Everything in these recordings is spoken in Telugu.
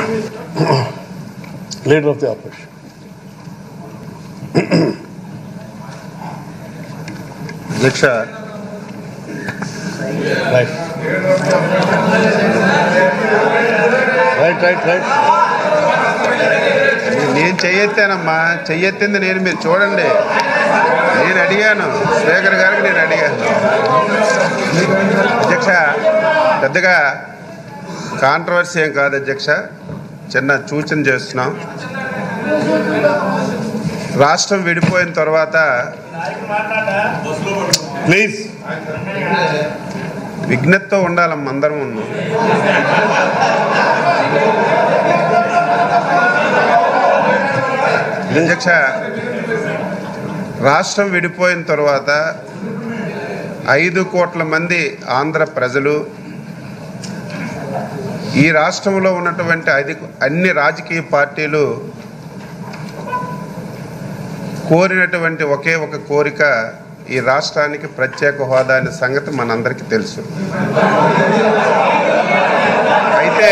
leader of the opposition. అధ్యక్ష Right. Right, right, right. నేను చెయ్యెత్తానమ్మా చెయ్యెత్తింది నేను మీరు చూడండి నేను అడిగాను స్పీకర్ గారికి నేను అడిగాను అధ్యక్ష పెద్దగా కాంట్రవర్సీ ఏం కాదు అధ్యక్ష చిన్న సూచన చేస్తున్నాం రాష్ట్రం విడిపోయిన తర్వాత Please, విఘ్నతతో ఉండాలమ్మ అందరం ఉన్నాం అధ్యక్ష రాష్ట్రం విడిపోయిన తర్వాత ఐదు కోట్ల మంది ఆంధ్ర ప్రజలు ఈ రాష్ట్రంలో ఉన్నటువంటి అది అన్ని రాజకీయ పార్టీలు కోరినటువంటి ఒకే ఒక కోరిక ఈ రాష్ట్రానికి ప్రత్యేక హోదా అనే సంగతి మనందరికీ తెలుసు అయితే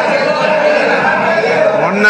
మొన్న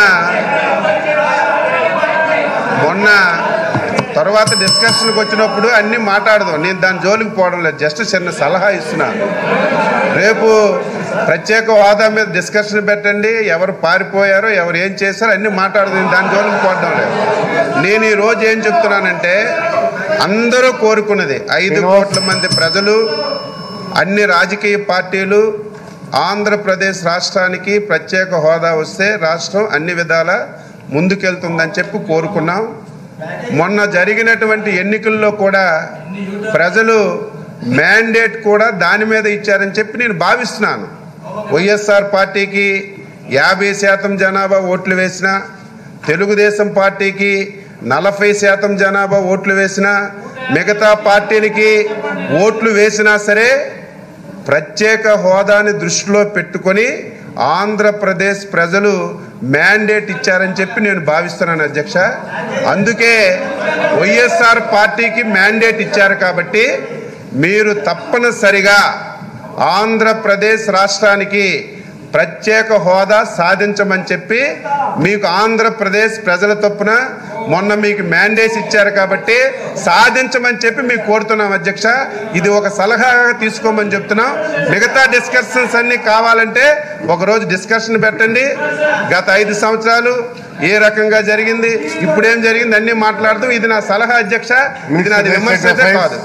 మొన్న తర్వాత డిస్కషన్కి వచ్చినప్పుడు అన్నీ మాట్లాడదాం నేను దాని జోలికి పోవడం లేదు జస్ట్ చిన్న సలహా ఇస్తున్నా రేపు ప్రత్యేక హోదా మీద డిస్కషన్ పెట్టండి ఎవరు పారిపోయారో ఎవరు ఏం చేశారో అన్నీ మాట్లాడదాం నేను దాని జోలికి పోవడం లేదు నేను ఈ రోజు ఏం చెప్తున్నానంటే అందరూ కోరుకున్నది ఐదు కోట్ల మంది ప్రజలు అన్ని రాజకీయ పార్టీలు ఆంధ్రప్రదేశ్ రాష్ట్రానికి ప్రత్యేక హోదా వస్తే రాష్ట్రం అన్ని విధాల ముందుకెళ్తుందని చెప్పి కోరుకున్నాం మొన్న జరిగినటువంటి ఎన్నికల్లో కూడా ప్రజలు మ్యాండేట్ కూడా దాని మీద ఇచ్చారని చెప్పి నేను భావిస్తున్నాను వైఎస్ఆర్ పార్టీకి యాభై శాతం జనాభా ఓట్లు వేసిన తెలుగుదేశం పార్టీకి నలభై శాతం జనాభా ఓట్లు వేసిన మిగతా పార్టీలకి ఓట్లు వేసినా సరే ప్రత్యేక హోదాని దృష్టిలో పెట్టుకొని ఆంధ్రప్రదేశ్ ప్రజలు మ్యాండేట్ ఇచ్చారని చెప్పి నేను భావిస్తున్నాను అధ్యక్ష అందుకే వైఎస్ఆర్ పార్టీకి మ్యాండేట్ ఇచ్చారు కాబట్టి మీరు తప్పనిసరిగా ఆంధ్రప్రదేశ్ రాష్ట్రానికి ప్రత్యేక హోదా సాధించమని చెప్పి మీకు ఆంధ్రప్రదేశ్ ప్రజల తప్పున మొన్న మీకు మ్యాండేట్స్ ఇచ్చారు కాబట్టి సాధించమని చెప్పి మీకు కోరుతున్నాం అధ్యక్ష ఇది ఒక సలహాగా తీసుకోమని చెప్తున్నాం మిగతా డిస్కషన్స్ అన్ని కావాలంటే ఒకరోజు డిస్కషన్ పెట్టండి గత ఐదు సంవత్సరాలు ఏ రకంగా జరిగింది ఇప్పుడేం జరిగింది అన్ని మాట్లాడుతూ ఇది నా సలహా అధ్యక్ష ఇది నాది విమర్శ అయితే కాదు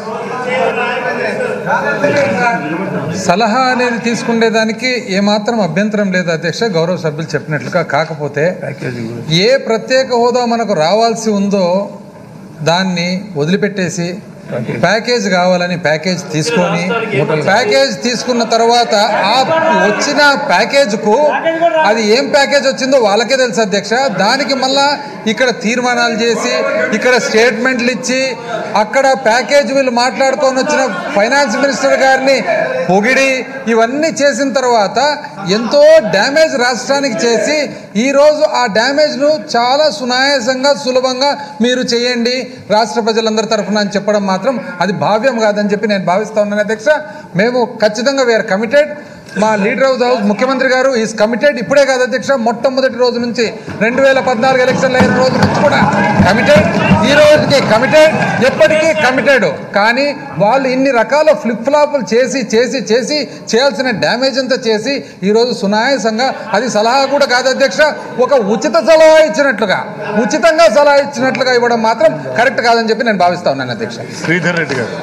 సలహా అనేది తీసుకునేదానికి ఏమాత్రం అభ్యంతరం లేదు అధ్యక్ష గౌరవ సభ్యులు చెప్పినట్లుగా కాకపోతే ఏ ప్రత్యేక హోదా మనకు రావాల్సి ఉందో దాన్ని వదిలిపెట్టేసి ప్యాకేజ్ కావాలని ప్యాకేజ్ తీసుకొని ప్యాకేజ్ తీసుకున్న తర్వాత ఆ వచ్చిన ప్యాకేజ్కు అది ఏం ప్యాకేజ్ వచ్చిందో వాళ్ళకే తెలుసు అధ్యక్ష దానికి మళ్ళా ఇక్కడ తీర్మానాలు చేసి ఇక్కడ స్టేట్మెంట్లు ఇచ్చి అక్కడ ప్యాకేజ్ వీళ్ళు మాట్లాడుకొని వచ్చిన ఫైనాన్స్ మినిస్టర్ గారిని పొగిడి ఇవన్నీ చేసిన తర్వాత ఎంతో డ్యామేజ్ రాష్ట్రానికి చేసి ఈరోజు ఆ డ్యామేజ్ను చాలా సునాయాసంగా సులభంగా మీరు చేయండి రాష్ట్ర ప్రజలందరి తరఫున అని చెప్పడం మాత్రం అది భావ్యం కాదని చెప్పి నేను భావిస్తా ఉన్నాను అధ్యక్ష మేము ఖచ్చితంగా వేర్ కమిటెడ్ మా లీడర్ ఆఫ్ ద హౌస్ ముఖ్యమంత్రి గారు ఈజ్ కమిటెడ్ ఇప్పుడే కాదు అధ్యక్ష మొట్టమొదటి రోజు నుంచి రెండు వేల పద్నాలుగు ఎలక్షన్లు అయిన రోజు నుంచి కూడా కమిటెడ్ ఈ రోజుకి కమిటెడ్ ఎప్పటికీ కమిటెడ్ కానీ వాళ్ళు ఇన్ని రకాల ఫ్లిప్ ఫ్లాపులు చేసి చేసి చేసి చేయాల్సిన డ్యామేజ్ అంతా చేసి ఈరోజు సునాయాసంగా అది సలహా కూడా కాదు అధ్యక్ష ఒక ఉచిత సలహా ఇచ్చినట్లుగా ఉచితంగా సలహా ఇచ్చినట్లుగా ఇవ్వడం మాత్రం కరెక్ట్ కాదని చెప్పి నేను భావిస్తా ఉన్నాను అధ్యక్ష Sridhar Reddy గారు.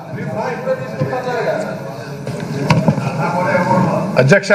అధ్యక్ష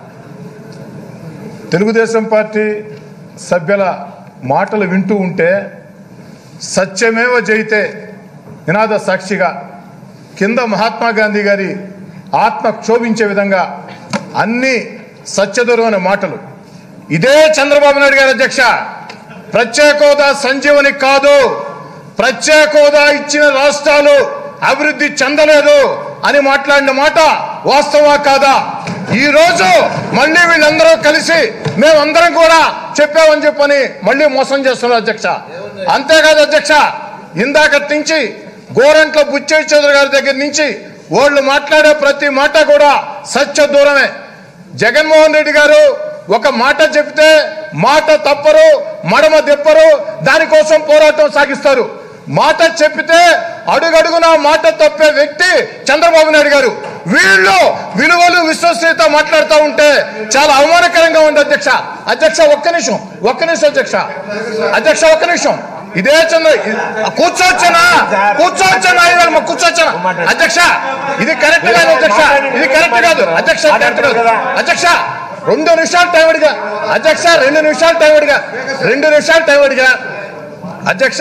తెలుగుదేశం పార్టీ సభ్యుల మాటలు వింటూ ఉంటే సత్యమేవ జయితే నినాద సాక్షిగా కింద మహాత్మా గాంధీ గారి ఆత్మ క్షోభించే విధంగా అన్ని సత్యదూరమైన మాటలు ఇదే చంద్రబాబు నాయుడు గారి అధ్యక్ష ప్రత్యేక హోదా సంజీవని కాదు ప్రత్యేక హోదా ఇచ్చిన రాష్ట్రాలు అభివృద్ధి చెందలేదు అని మాట్లాడిన మాట వాస్తవా కాదా ఈ రోజు మళ్ళీ వీళ్ళందరూ కలిసి మేమందరం కూడా చెప్పామని చెప్పని మళ్ళీ మోసం చేస్తున్నారు అధ్యక్ష అంతేకాదు అధ్యక్ష ఇందాక నుంచి గోరంట్ల బుచ్చయ్య చౌదరి గారి దగ్గర నుంచి వాళ్ళు మాట్లాడే ప్రతి మాట కూడా సత్య దూరమే జగన్మోహన్ రెడ్డి గారు ఒక మాట చెప్తే మాట తప్పరు మడమ తిప్పరు దానికోసం పోరాటం సాగిస్తారు మాట చెప్పితే అడుగడుగునా మాట తప్పే వ్యక్తి చంద్రబాబు నాయుడు గారు వీళ్ళు విలువలు విశ్వసనీయత మాట్లాడుతూ ఉంటే చాలా అవమానకరంగా ఉంది అధ్యక్ష అధ్యక్ష ఒక్క నిమిషం ఒక్క నిమిషం అధ్యక్ష అధ్యక్ష ఒక్క నిమిషం ఇదే చంద్ర కూర్చోవచ్చనా కూర్చోవచ్చనా ఇవాళ మా కూర్చోవచ్చనా అధ్యక్ష ఇది కరెక్ట్ కాదు అధ్యక్ష ఇది కరెక్ట్ కాదు అధ్యక్ష కరెక్ట్ కాదు అధ్యక్ష రెండు నిమిషాలు టైం అడిగా అధ్యక్ష రెండు నిమిషాలు టైం అడిగా రెండు నిమిషాలు టైం అడిగా అధ్యక్ష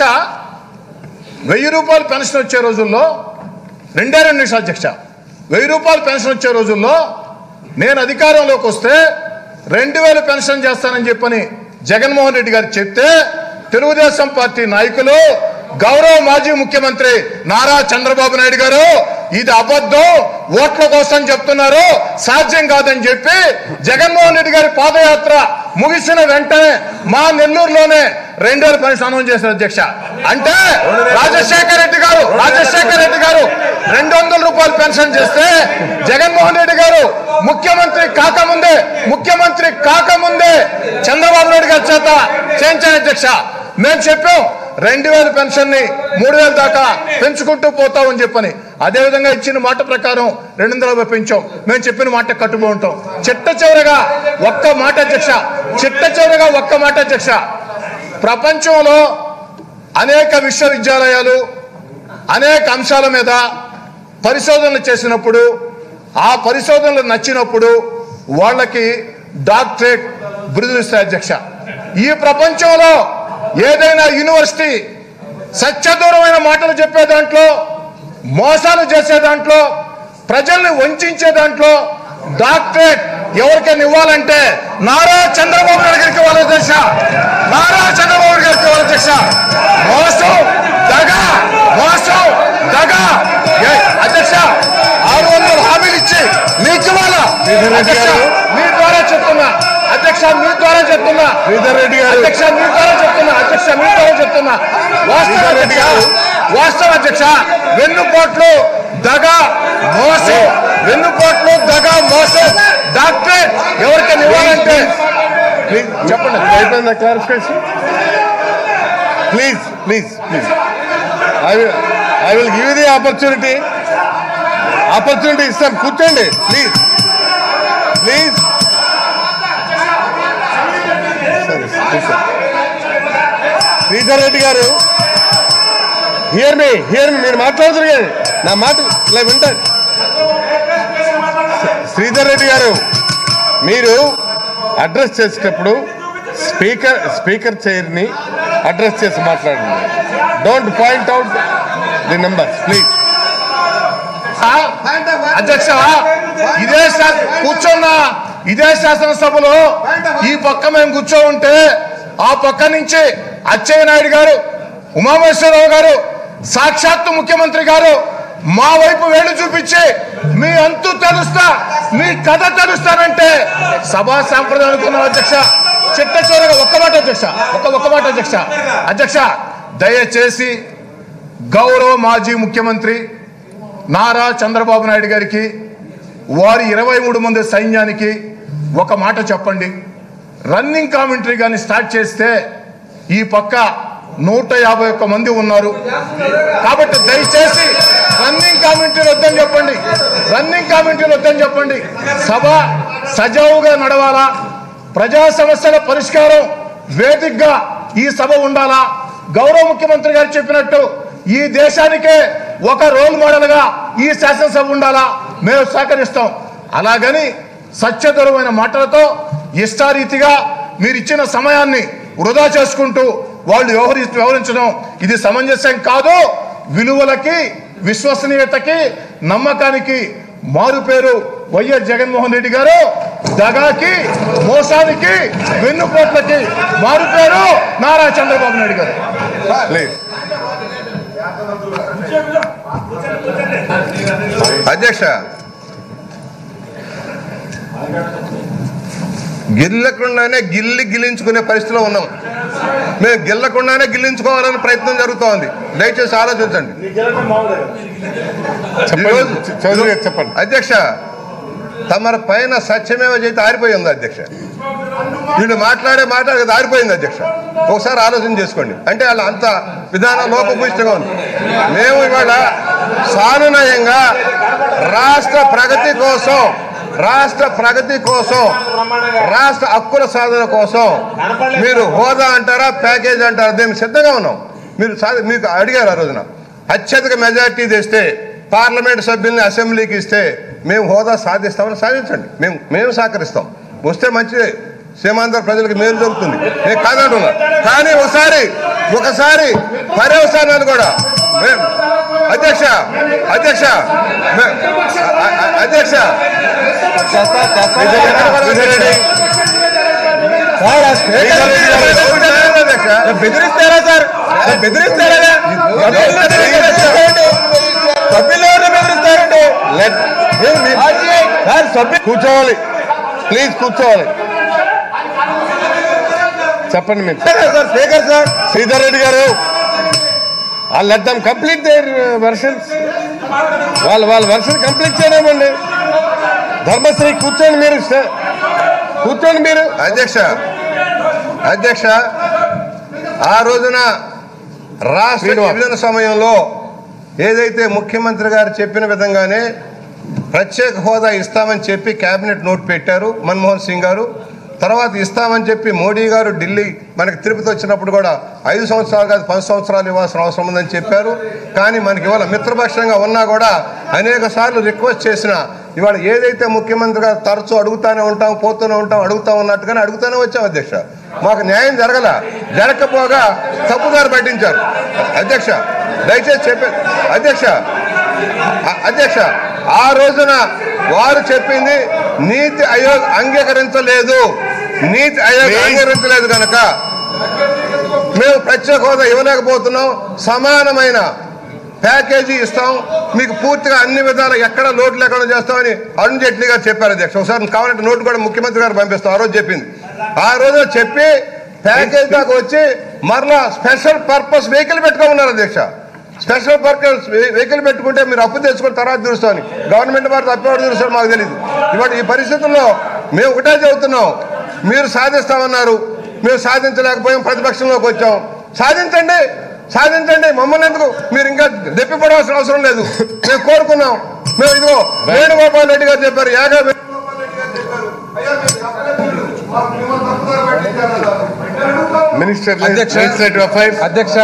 వెయ్యి రూపాయలు పెన్షన్ వచ్చే రోజుల్లో రెండే రెండు నిమిషాలు అధ్యక్ష వెయ్యి రూపాయలు పెన్షన్ వచ్చే రోజుల్లో నేను అధికారంలోకి వస్తే రెండు వేలు పెన్షన్ చేస్తానని చెప్పని జగన్మోహన్ రెడ్డి గారు చెప్తే తెలుగుదేశం పార్టీ నాయకులు గౌరవ మాజీ ముఖ్యమంత్రి నారా చంద్రబాబు నాయుడు గారు ఇది అబద్ధం ఓట్ల కోసం చెప్తున్నారు సాధ్యం కాదని చెప్పి జగన్మోహన్ రెడ్డి గారి పాదయాత్ర ముగిసిన వెంటనే మా నెల్లూరులోనే రెండు వేల పని అనౌన్స్ చేశారు అధ్యక్ష అంటే రాజశేఖర రెడ్డి గారు రాజశేఖర రెడ్డి గారు రెండు వందల రూపాయలు పెన్షన్ చేస్తే జగన్మోహన్ రెడ్డి గారు ముఖ్యమంత్రి కాకముందే ముఖ్యమంత్రి కాకముందే చంద్రబాబు నాయుడు గారి చేత చేయించారు అధ్యక్ష మేము చెప్పాం రెండు వేల పెన్షన్ ని మూడు వేల దాకా పెంచుకుంటూ పోతామని చెప్పని అదే విధంగా ఇచ్చిన మాట ప్రకారం రెండు వందల యాభై పెంచాం మేము చెప్పిన మాట కట్టుబడి ఉంటాం చిట్ట చివరగా ఒక్క మాట అధ్యక్ష చిట్ట చివరగా ఒక్క మాట అధ్యక్ష ప్రపంచంలో అనేక విశ్వవిద్యాలయాలు అనేక అంశాల మీద పరిశోధనలు చేసినప్పుడు ఆ పరిశోధనలు నచ్చినప్పుడు వాళ్ళకి డాక్టరేట్ బిరుదులు ఇస్తాయి అధ్యక్ష ఈ ప్రపంచంలో ఏదైనా యూనివర్సిటీ సత్యదూరమైన మాటలు చెప్పే దాంట్లో మోసాలు చేసే దాంట్లో ప్రజల్ని వంచే దాంట్లో డాక్టరేట్ ఎవరికైనా ఇవ్వాలంటే నారా చంద్రబాబు నాయుడు గారికి ఇవ్వాలి అధ్యక్ష నారా చంద్రబాబు నాయుడు గారికి ఇవ్వాలి అధ్యక్ష మోసం దగ మోసం దగ ఏ, అధ్యక్ష ఆరు వందల హామీలు ఇచ్చి మీకు ఇవ్వాలా అధ్యక్ష మీ ద్వారా చెప్తున్నా అధ్యక్ష మీ ద్వారా చెప్తున్నా శ్రీధర్ రెడ్డి గారు. అధ్యక్ష మీ ద్వారా చెప్తున్నా అధ్యక్ష మీ ద్వారా చెప్తున్నా వాస్తవ అధ్యక్ష వాస్తవ అధ్యక్ష వెన్నుపోట్లు దగ మోసం వెన్నుపోట్లు దగ మోసం డాక్టర్ ఎవరికైనా ఇవ్వాలంటే ప్లీజ్ చెప్పండి అయిపోయిందా clarification please please please I will I will give the opportunity opportunity ఇస్తాను కూర్చోండి ప్లీజ్ ప్లీజ్ సరే కూర్చో శ్రీధర్ రెడ్డి గారు హియర్ మీ హియర్ మీ మీరు మాట్లాడుతున్నారు కానీ నా మాట ఇలా వింటారు శ్రీధర్ రెడ్డి గారు మీరు అడ్రస్ చేసేటప్పుడు స్పీకర్ స్పీకర్ చైర్ని అడ్రస్ చేసి మాట్లాడండి don't point out the numbers please అధ్యక్ష ఇదే శా- కూర్చున్న ఇదే శాసనసభలో ఈ పక్క మేము కూర్చో ఉంటే ఆ పక్క నుంచి అచ్చయ్య నాయుడు గారు ఉమామేశ్వరరావు గారు సాక్షాత్తు ముఖ్యమంత్రి గారు మా వైపు వేలు చూపించి మీ అంతు తెలుస్తా మీ కథ తెలుస్తానంటే సభా సాంప్రదాయం అనుకున్నాం అధ్యక్ష చిట్ట చివరగా ఒక్క మాట అధ్యక్ష ఒక్క ఒక్క మాట అధ్యక్ష అధ్యక్ష దయచేసి గౌరవ మాజీ ముఖ్యమంత్రి నారా చంద్రబాబు నాయుడు గారికి వారి ఇరవై మూడు మంది సైన్యానికి ఒక మాట చెప్పండి రన్నింగ్ కామెంటరీ కానీ స్టార్ట్ చేస్తే ఈ పక్క నూట యాభై ఒక్క మంది ఉన్నారు కాబట్టి దయచేసి రన్నింగ్ కామెంటరీ వద్దని చెప్పండి రన్నింగ్ కామెంటరీ వద్దని చెప్పండి సభ సజావుగా నడవాలా ప్రజా సమస్యల పరిష్కారం వేదికగా ఈ సభ ఉండాలా గౌరవ ముఖ్యమంత్రి గారు చెప్పినట్టు ఈ దేశానికే ఒక రోల్ మోడల్ గా ఈ శాసనసభ ఉండాలా మేము సహకరిస్తాం అలాగని సత్యదూరమైన మాటలతో ఇష్టారీతిగా మీరు ఇచ్చిన సమయాన్ని వృధా చేసుకుంటూ వాళ్ళు వ్యవహరి వ్యవహరించడం ఇది సమంజసం కాదు విలువలకి విశ్వసనీయతకి నమ్మకానికి మారు పేరు వైఎస్ జగన్మోహన్ రెడ్డి గారు దగాకి మోసానికి వెన్నుపోట్లకి మారు పేరు నారా చంద్రబాబు నాయుడు గారు ప్లీజ్ అధ్యక్ష గిల్లకుండానే గిల్లి గిల్లించుకునే పరిస్థితిలో ఉన్నాం మేము గిల్లకుండానే గిల్లించుకోవాలని ప్రయత్నం జరుగుతోంది దయచేసి ఆలోచించండి చెప్పండి ఈరోజు- చౌదరి గారు చెప్పండి అధ్యక్ష తమరి పైన సత్యమేవ చేతి ఆరిపోయి ఉంది అధ్యక్ష వీళ్ళు మాట్లాడే మాట అది దారిపోయింది అధ్యక్ష ఒకసారి ఆలోచన చేసుకోండి అంటే వాళ్ళ అంత విధానం లోపభూయిష్టంగా ఉంది మేము ఇవాళ సానునయంగా రాష్ట్ర ప్రగతి కోసం రాష్ట్ర ప్రగతి కోసం రాష్ట్ర హక్కుల సాధన కోసం మీరు హోదా అంటారా ప్యాకేజ్ అంటారా మేము సిద్ధంగా ఉన్నాం మీరు సాధి మీకు అడిగారు ఆ రోజున అత్యధిక మెజార్టీ తెస్తే పార్లమెంట్ సభ్యుల్ని అసెంబ్లీకి ఇస్తే మేము హోదా సాధిస్తామని సాధించండి మేము మేము సహకరిస్తాం వస్తే మంచిదే సీమాంధ్ర ప్రజలకు మేలు జరుగుతుంది నేను కాదంటున్నా కానీ ఒకసారి ఒకసారి పర్యవసానాలు కూడా మే- అధ్యక్ష అధ్యక్ష మే- అ- అ- అధ్యక్ష విజయరెడ్డి. అధ్యక్ష బెదిరిస్తారా సార్ బెదిరిస్తారా సభ్యులు బెదిరిస్తారండి లెట్ సార్ సభ్యు కూర్చోవాలి ప్లీజ్ కూర్చోవాలి చెప్పండి మీరు sir speaker sir Sridhar Reddy garu ఆ let them complete their versions వాళ్ళ వాళ్ళ వెర్షన్ కంప్లీట్ చేయలేమండి ధర్మశ్రీ కూర్చోండి మీరు స్టే- కూర్చోండి మీరు అధ్యక్ష అధ్యక్ష ఆ రోజున రాష్ట్ర శ్రీనివాస్. విభజన సమయంలో ఏదైతే ముఖ్యమంత్రి గారు చెప్పిన విధంగానే ప్రత్యేక హోదా ఇస్తామని చెప్పి కేబినెట్ నోట్ పెట్టారు మన్మోహన్ సింగ్ గారు తర్వాత ఇస్తామని చెప్పి మోడీ గారు ఢిల్లీ మనకి తిరుపతి వచ్చినప్పుడు కూడా ఐదు సంవత్సరాలు కాదు పది సంవత్సరాలు ఇవ్వాల్సిన అవసరం ఉందని చెప్పారు కానీ మనకి ఇవాళ మిత్రపక్షంగా ఉన్నా కూడా అనేక సార్లు రిక్వెస్ట్ చేసిన ఇవాళ ఏదైతే ముఖ్యమంత్రి గారు తరచూ అడుగుతానే ఉంటాం పోతూనే ఉంటాం అడుగుతా ఉన్నట్టుగానే అడుగుతానే వచ్చాం అధ్యక్ష మాకు న్యాయం జరగల జరగకపోగా తప్పుదారి పట్టించారు అధ్యక్ష దయచేసి చెప్పే అధ్యక్ష అ- అధ్యక్ష ఆ రోజున వారు చెప్పింది నీతి ఆయోగ్ అంగీకరించలేదు నీతి ఆయోగ్ Please. అంగీకరించలేదు కనుక మేము ప్రత్యేక హోదా ఇవ్వలేకపోతున్నాం సమానమైన ప్యాకేజీ ఇస్తాం మీకు పూర్తిగా అన్ని విధాలు ఎక్కడ లోటు లేకుండా చేస్తామని అరుణ్ జైట్లీ గారు చెప్పారు అధ్యక్ష ఒకసారి కావాలంటే నోటు కూడా ముఖ్యమంత్రి గారు పంపిస్తాం ఆ రోజు చెప్పింది ఆ రోజు చెప్పి ప్యాకేజ్ దాకా వచ్చి మరలా స్పెషల్ పర్పస్ వెహికల్ పెట్టుకోమన్నారు అధ్యక్ష స్పెషల్ పర్పస్ వెహికల్ పెట్టుకుంటే మీరు అప్పు తెచ్చుకుని తర్వాత తీరుస్తామని గవర్నమెంట్ వారు తప్పేవాడు తీరుస్తారు మాకు తెలియదు ఇవాళ ఈ పరిస్థితుల్లో మేము ఒకటే చెబుతున్నాం మీరు సాధిస్తామన్నారు మేము సాధించలేకపోయాం ప్రతిపక్షంలోకి వచ్చాం సాధించండి సాధించండి మమ్మల్ని ఎందుకు మీరు ఇంకా దెప్పిపడవలసిన అవసరం లేదు మేము కోరుకున్నాం మేము ఇదిగో వేణుగోపాల్ రెడ్డి గారు చెప్పారు యాగా వేణుగోపాల్ రెడ్డి గారు చెప్పారు అయ్యా మీరు చెప్పలేదు. మాకు మిమ్మల్ని తప్పుదారి పట్టించారు. మినిస్టర్ అధ్యక్ష. లెజిస్లేటివ్ అఫైర్స్ అధ్యక్ష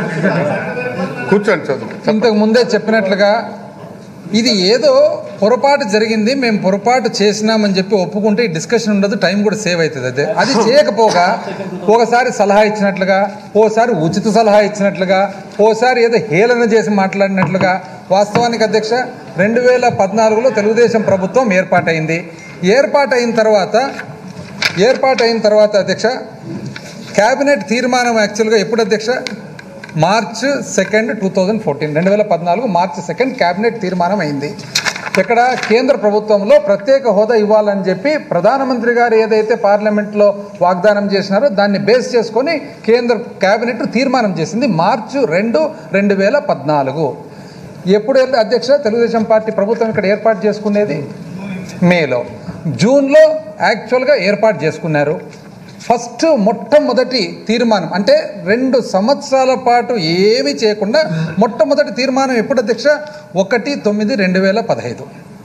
కూర్చోండి చదువు ఇంతకు ముందే చెప్పినట్లుగా ఇది ఏదో పొరపాటు జరిగింది మేము పొరపాటు చేసినామని చెప్పి ఒప్పుకుంటే ఈ డిస్కషన్ ఉండదు టైం కూడా సేవ్ అవుతుంది అదే అది చేయకపోగా ఒకసారి సలహా ఇచ్చినట్లుగా ఓసారి ఉచిత సలహా ఇచ్చినట్లుగా ఓసారి ఏదో హేళన చేసి మాట్లాడినట్లుగా వాస్తవానికి అధ్యక్ష రెండు వేల పద్నాలుగులో తెలుగుదేశం ప్రభుత్వం ఏర్పాటైంది ఏర్పాటైన తర్వాత ఏర్పాటైన తర్వాత అధ్యక్ష కేబినెట్ తీర్మానం యాక్చువల్గా ఎప్పుడు అధ్యక్ష March second two thousand fourteen రెండు వేల పద్నాలుగు మార్చ్ సెకండ్ కేబినెట్ తీర్మానం అయింది ఇక్కడ కేంద్ర ప్రభుత్వంలో ప్రత్యేక హోదా ఇవ్వాలని చెప్పి ప్రధానమంత్రి గారు ఏదైతే పార్లమెంట్లో వాగ్దానం చేసినారో దాన్ని బేస్ చేసుకొని కేంద్ర కేబినెట్ తీర్మానం చేసింది మార్చి రెండు రెండు వేల పద్నాలుగు ఎప్పుడు వెళ్ళి అధ్యక్ష తెలుగుదేశం పార్టీ ప్రభుత్వం ఇక్కడ ఏర్పాటు చేసుకునేది మేలో జూన్లో యాక్చువల్గా ఏర్పాటు చేసుకున్నారు ఫస్ట్ మొట్టమొదటి తీర్మానం అంటే రెండు సంవత్సరాల పాటు ఏమీ చేయకుండా మొట్టమొదటి తీర్మానం ఎప్పుడు అధ్యక్ష ఒకటి తొమ్మిది రెండు వేల పదహైదు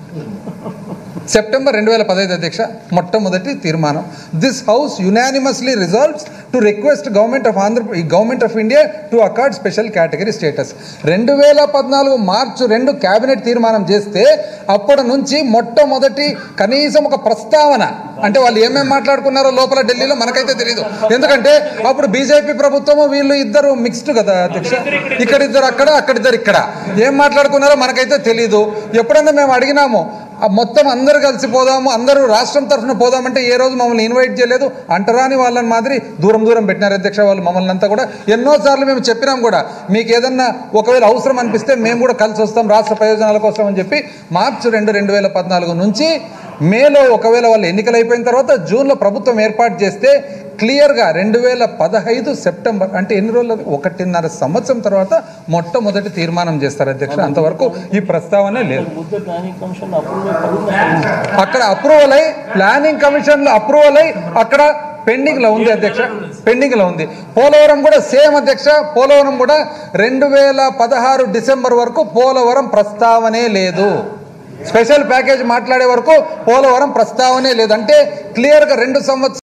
సెప్టెంబర్ రెండు వేల పదహైదు అధ్యక్ష మొట్టమొదటి తీర్మానం this house unanimously resolves to request government of Andhra government of India to accord special category status రెండు వేల పద్నాలుగు మార్చి రెండు కేబినెట్ తీర్మానం చేస్తే అప్పటి నుంచి మొట్టమొదటి కనీసం ఒక ప్రస్తావన అంటే వాళ్ళు ఏమేమి మాట్లాడుకున్నారో లోపల ఢిల్లీలో మనకైతే తెలియదు ఎందుకంటే అప్పుడు బీజేపీ ప్రభుత్వము వీళ్ళు ఇద్దరు మిక్స్డ్ కదా అధ్యక్ష ఇక్కడ ఇద్దరు అక్కడ అక్కడ ఇద్దరు ఇక్కడ ఏం మాట్లాడుకున్నారో మనకైతే తెలియదు ఎప్పుడన్నా మేము అడిగినాము ఆ మొత్తం అందరూ కలిసి పోదాము అందరూ రాష్ట్రం తరఫున పోదామంటే ఏ రోజు మమ్మల్ని ఇన్వైట్ చేయలేదు అంటరాని వాళ్ళని మాదిరి దూరం దూరం పెట్టినారు అధ్యక్ష వాళ్ళు మమ్మల్ని అంతా కూడా ఎన్నోసార్లు మేము చెప్పినాం కూడా మీకు ఏదన్నా ఒకవేళ అవసరం అనిపిస్తే మేము కూడా కలిసి వస్తాం రాష్ట్ర ప్రయోజనాల కోసం అని చెప్పి మార్చి రెండు రెండు వేల పద్నాలుగు నుంచి మేలో ఒకవేళ వాళ్ళు ఎన్నికలు అయిపోయిన తర్వాత జూన్లో ప్రభుత్వం ఏర్పాటు చేస్తే క్లియర్గా రెండు వేల పదహైదు సెప్టెంబర్ అంటే ఎన్ని రోజులు ఒకటిన్నర సంవత్సరం తర్వాత మొట్టమొదటి తీర్మానం చేస్తారు అధ్యక్ష అంతవరకు ఈ ప్రస్తావన లేదు ముద్ద ప్లానింగ్ కమిషన్ అప్రూవల్ అక్కడ అప్రూవల్ అయి ప్లానింగ్ కమిషన్ లో అప్రూవల్ అయి అక్కడ పెండింగ్ లో ఉంది అధ్యక్ష పెండింగ్ లో ఉంది పోలవరం కూడా సేమ్ అధ్యక్ష పోలవరం కూడా రెండు వేల పదహారు డిసెంబర్ వరకు పోలవరం ప్రస్తావనే లేదు స్పెషల్ ప్యాకేజ్ మాట్లాడే వరకు పోలవరం ప్రస్తావనే లేదు అంటే క్లియర్ గా రెండు సంవత్సరాలు